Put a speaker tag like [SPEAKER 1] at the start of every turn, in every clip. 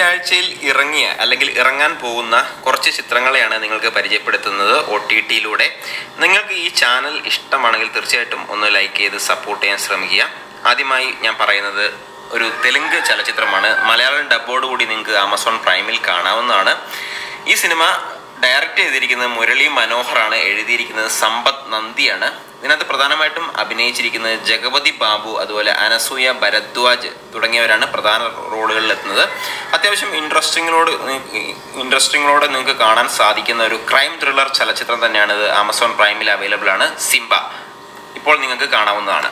[SPEAKER 1] ആഴ്ചയിൽ ഇറങ്ങിയ അല്ലെങ്കിൽ ഇറങ്ങാൻ പോകുന്ന കുറച്ച് ചിത്രങ്ങളെയാണ് നിങ്ങൾക്ക് പരിചയപ്പെടുത്തുന്നത് ഒ ടി ടിയിലൂടെ നിങ്ങൾക്ക് ഈ ചാനൽ ഇഷ്ടമാണെങ്കിൽ തീർച്ചയായിട്ടും ഒന്ന് ലൈക്ക് ചെയ്ത് സപ്പോർട്ട് ചെയ്യാൻ ശ്രമിക്കുക ആദ്യമായി ഞാൻ പറയുന്നത് ഒരു തെലുങ്ക് ചലച്ചിത്രമാണ് മലയാളം ഡബ്ബോട് കൂടി നിങ്ങൾക്ക് ആമസോൺ പ്രൈമിൽ കാണാവുന്നതാണ് ഈ സിനിമ ഡയറക്റ്റ് ചെയ്തിരിക്കുന്നത് മുരളി മനോഹറാണ് എഴുതിയിരിക്കുന്നത് സമ്പത്ത് നന്ദിയാണ് ഇതിനകത്ത് പ്രധാനമായിട്ടും അഭിനയിച്ചിരിക്കുന്നത് ജഗപതി ബാബു അതുപോലെ അനസൂയ ഭരദ്വാജ് തുടങ്ങിയവരാണ് പ്രധാന റോളുകളിൽ എത്തുന്നത് അത്യാവശ്യം ഇൻട്രസ്റ്റിങ്ങിനോട് ഇൻട്രസ്റ്റിങ്ങിനോടെ നിങ്ങൾക്ക് കാണാൻ സാധിക്കുന്ന ഒരു ക്രൈം ത്രില്ലർ ചലച്ചിത്രം തന്നെയാണ് ഇത് ആമസോൺ പ്രൈമിൽ അവൈലബിൾ ആണ് സിംബ ഇപ്പോൾ നിങ്ങൾക്ക് കാണാവുന്നതാണ്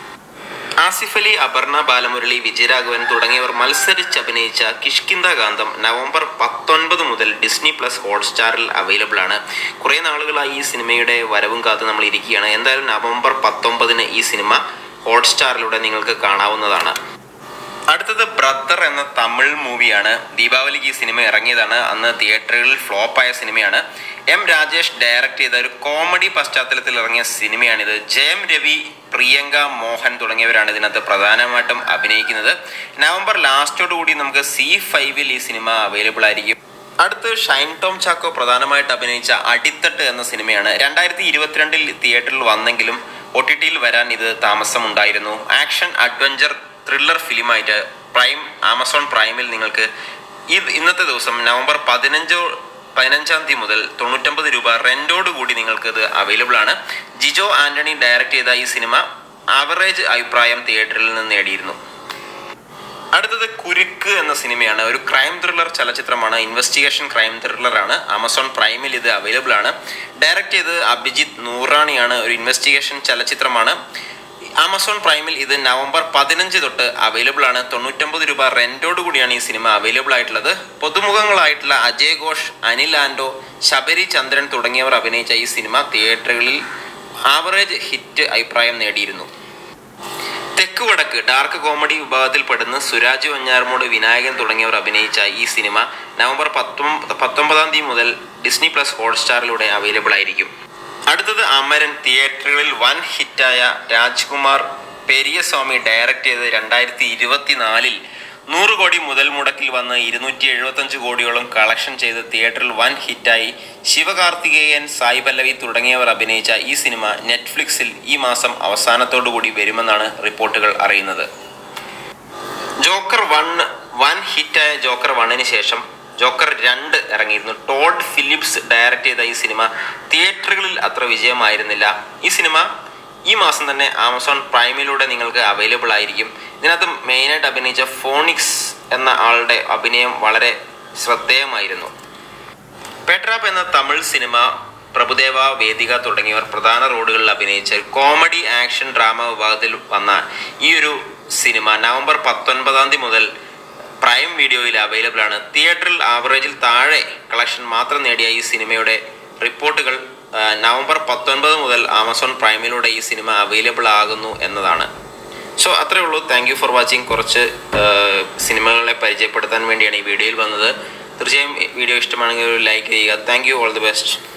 [SPEAKER 1] ആസിഫ് അലി അപർണ ബാലമുരളി വിജയരാഘവൻ തുടങ്ങിയവർ മത്സരിച്ച് അഭിനയിച്ച കിഷ്കിന്ദ കാന്തം നവംബർ പത്തൊൻപത് മുതൽ ഡിസ്നി പ്ലസ് ഹോട്ട്സ്റ്റാറിൽ അവൈലബിൾ ആണ് കുറേ നാളുകളായി ഈ സിനിമയുടെ വരവും കാത്ത് നമ്മൾ ഇരിക്കുകയാണ് എന്തായാലും നവംബർ പത്തൊമ്പതിന് ഈ സിനിമ ഹോട്ട്സ്റ്റാറിലൂടെ നിങ്ങൾക്ക് കാണാവുന്നതാണ് അടുത്തത് ബ്രദർ എന്ന തമിഴ് മൂവിയാണ് ദീപാവലിക്ക് ഈ സിനിമ ഇറങ്ങിയതാണ് അന്ന് തിയേറ്ററുകളിൽ ഫ്ലോപ്പായ സിനിമയാണ് എം രാജേഷ് ഡയറക്റ്റ് ചെയ്ത ഒരു കോമഡി പശ്ചാത്തലത്തിൽ ഇറങ്ങിയ സിനിമയാണിത് ജയം രവി പ്രിയങ്ക മോഹൻ തുടങ്ങിയവരാണ് ഇതിനകത്ത് പ്രധാനമായിട്ടും അഭിനയിക്കുന്നത് നവംബർ ലാസ്റ്റോടു കൂടി നമുക്ക് സി ഫൈവിൽ ഈ സിനിമ അവൈലബിൾ ആയിരിക്കും അടുത്ത് ഷൈൻ ടോം ചാക്കോ പ്രധാനമായിട്ട് അഭിനയിച്ച അടിത്തട്ട് എന്ന സിനിമയാണ് രണ്ടായിരത്തി ഇരുപത്തിരണ്ടിൽ തിയേറ്ററിൽ വന്നെങ്കിലും ഒ ടി ടിയിൽ വരാൻ ഇത് താമസമുണ്ടായിരുന്നു ആക്ഷൻ അഡ്വഞ്ചർ ത്രില്ലർ ഫിലിമായിട്ട് പ്രൈം ആമസോൺ പ്രൈമിൽ നിങ്ങൾക്ക് ഇത് ഇന്നത്തെ ദിവസം നവംബർ പതിനഞ്ചോ പതിനഞ്ചാം തീയതി മുതൽ തൊണ്ണൂറ്റമ്പത് രൂപ റെന്റോട് കൂടി നിങ്ങൾക്ക് ഇത് അവൈലബിൾ ആണ് ജിജോ ആന്റണി ഡയറക്റ്റ് ചെയ്ത ഈ സിനിമ ആവറേജ് അഭിപ്രായം തിയേറ്ററിൽ നിന്ന് നേടിയിരുന്നു അടുത്തത് കുരുക്ക് എന്ന സിനിമയാണ് ഒരു ക്രൈം ത്രില്ലർ ചലച്ചിത്രമാണ് ഇൻവെസ്റ്റിഗേഷൻ ക്രൈം ത്രില്ലറാണ് ആമസോൺ പ്രൈമിൽ ഇത് അവൈലബിൾ ആണ് ഡയറക്റ്റ് ചെയ്ത് അഭിജിത്ത് നൂറാണിയാണ് ഒരു ഇൻവെസ്റ്റിഗേഷൻ ചലച്ചിത്രമാണ് ആമസോൺ പ്രൈമിൽ ഇത് നവംബർ പതിനഞ്ച് തൊട്ട് അവൈലബിൾ ആണ് തൊണ്ണൂറ്റമ്പത് രൂപ റെന്റോട് കൂടിയാണ് ഈ സിനിമ അവൈലബിൾ ആയിട്ടുള്ളത് പുതുമുഖങ്ങളായിട്ടുള്ള അജയ് ഘോഷ് അനിൽ ആൻഡോ ശബരി ചന്ദ്രൻ തുടങ്ങിയവർ അഭിനയിച്ച ഈ സിനിമ തിയേറ്ററുകളിൽ ആവറേജ് ഹിറ്റ് അഭിപ്രായം നേടിയിരുന്നു തെക്ക് വടക്ക് ഡാർക്ക് കോമഡി വിഭാഗത്തിൽപ്പെടുന്ന സുരാജ് വഞ്ഞാറമൂട് വിനായകൻ തുടങ്ങിയവർ അഭിനയിച്ച ഈ സിനിമ നവംബർ പത്തൊമ്പ പത്തൊമ്പതാം തീയതി മുതൽ ഡിസ്നി പ്ലസ് ഹോട്ട്സ്റ്റാറിലൂടെ അവൈലബിൾ ആയിരിക്കും അടുത്തത് അമരൻ തിയേറ്ററുകളിൽ വൻ ഹിറ്റായ രാജ്കുമാർ പെരിയസ്വാമി ഡയറക്റ്റ് ചെയ്ത് രണ്ടായിരത്തി ഇരുപത്തിനാലിൽ നൂറ് കോടി മുതൽ മുടക്കിൽ വന്ന് ഇരുന്നൂറ്റി എഴുപത്തഞ്ച് കോടിയോളം കളക്ഷൻ ചെയ്ത് തിയേറ്ററിൽ വൻ ഹിറ്റായി ശിവകാർത്തികേയൻ സായി പല്ലവി തുടങ്ങിയവർ അഭിനയിച്ച ഈ സിനിമ നെറ്റ്ഫ്ലിക്സിൽ ഈ മാസം അവസാനത്തോടു കൂടി വരുമെന്നാണ് റിപ്പോർട്ടുകൾ അറിയുന്നത് ജോക്കർ വൺ വൻ ഹിറ്റായ ജോക്കർ വണ്ണിന് ശേഷം ജോക്കർ രണ്ട് ഇറങ്ങിയിരുന്നു ടോഡ് ഫിലിപ്സ് ഡയറക്റ്റ് ചെയ്ത ഈ സിനിമ തിയേറ്ററുകളിൽ അത്ര വിജയമായിരുന്നില്ല ഈ സിനിമ ഈ മാസം തന്നെ ആമസോൺ പ്രൈമിലൂടെ നിങ്ങൾക്ക് അവൈലബിൾ ആയിരിക്കും ഇതിനകത്ത് മെയിനായിട്ട് അഭിനയിച്ച ഫോണിക്സ് എന്ന ആളുടെ അഭിനയം വളരെ ശ്രദ്ധേയമായിരുന്നു പെട്രാപ്പ് എന്ന തമിഴ് സിനിമ പ്രഭുദേവ വേദിക തുടങ്ങിയവർ പ്രധാന റോളുകളിൽ അഭിനയിച്ച കോമഡി ആക്ഷൻ ഡ്രാമ വിഭാഗത്തിൽ വന്ന ഈ ഒരു സിനിമ നവംബർ പത്തൊൻപതാം തീയതി മുതൽ പ്രൈം വീഡിയോയിൽ അവൈലബിൾ ആണ് തിയേറ്ററിൽ ആവറേജിൽ താഴെ കളക്ഷൻ മാത്രം നേടിയ ഈ സിനിമയുടെ റിപ്പോർട്ടുകൾ ആ, നവംബർ പത്തൊൻപത് മുതൽ ആമസോൺ പ്രൈമിലൂടെ ഈ സിനിമ അവൈലബിൾ ആകുന്നു എന്നതാണ് സോ അത്രേ ഉള്ളൂ താങ്ക് യു ഫോർ വാച്ചിങ് കുറച്ച് ആ, സിനിമകളെ പരിചയപ്പെടുത്താൻ വേണ്ടിയാണ് ഈ വീഡിയോയിൽ വന്നത് തീർച്ചയായും വീഡിയോ ഇഷ്ടമാണെങ്കിൽ ഒരു ലൈക്ക് ചെയ്യുക thank you all the best